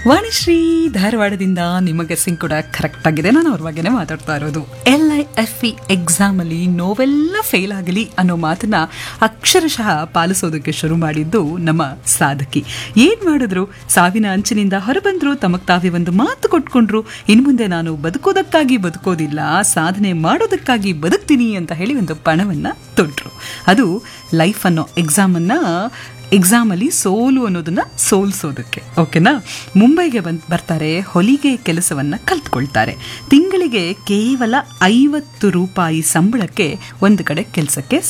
ವಾಣಿಶ್ರೀ ಧಾರವಾಡದಿಂದ ನಿಮಗೆ ಸಿಂಗ್ ಕೂಡ ಕರೆಕ್ಟ್ ಆಗಿದೆ ನಾನು ಅವ್ರ ಬಗ್ಗೆನೇ ಮಾತಾಡ್ತಾ ಇರೋದು L I F E exam ಅಲ್ಲಿ ನೋವೆಲ್ಲ ಫೇಲ್ ಆಗಲಿ ಅನ್ನೋ ಮಾತನ್ನ ಅಕ್ಷರಶಃ ಪಾಲಿಸೋದಕ್ಕೆ ಶುರು ಮಾಡಿದ್ದು ನಮ್ಮ ಸಾಧಕಿ ಏನ್ ಮಾಡಿದ್ರು ಸಾವಿನ ಅಂಚಿನಿಂದ ಹೊರಬಂದ್ರು ತಮಗ್ ತಾವೇ ಒಂದು ಮಾತು ಕೊಟ್ಕೊಂಡ್ರು ಇನ್ ಮುಂದೆ ನಾನು ಬದುಕೋದಕ್ಕಾಗಿ ಬದುಕೋದಿಲ್ಲ ಸಾಧನೆ ಮಾಡೋದಕ್ಕಾಗಿ ಬದುಕ್ತೀನಿ ಅಂತ ಹೇಳಿ ಒಂದು ಪಣವನ್ನ ತೊಟ್ರು ಅದು ಲೈಫ್ ಅನ್ನೋ ಎಕ್ಸಾಮ್ ಅನ್ನ ಎಕ್ಸಾಮ್ ಅಲ್ಲಿ ಸೋಲು ಅನ್ನೋದನ್ನ ಸೋಲ್ಸೋದಕ್ಕೆ ಓಕೆನಾ ಮುಂಬೈಗೆ ಬಂದ್ ಬರ್ತಾರೆ ಹೊಲಿಗೆ ಕೆಲಸವನ್ನ ಕಲ್ತ್ಕೊಳ್ತಾರೆ ತಿಂಗಳಿಗೆ ಕೇವಲ ಐವತ್ತು ರೂಪಾಯಿ ಸಂಬಳಕ್ಕೆ ಒಂದು ಕಡೆ ಕೆಲಸಕ್ಕೆ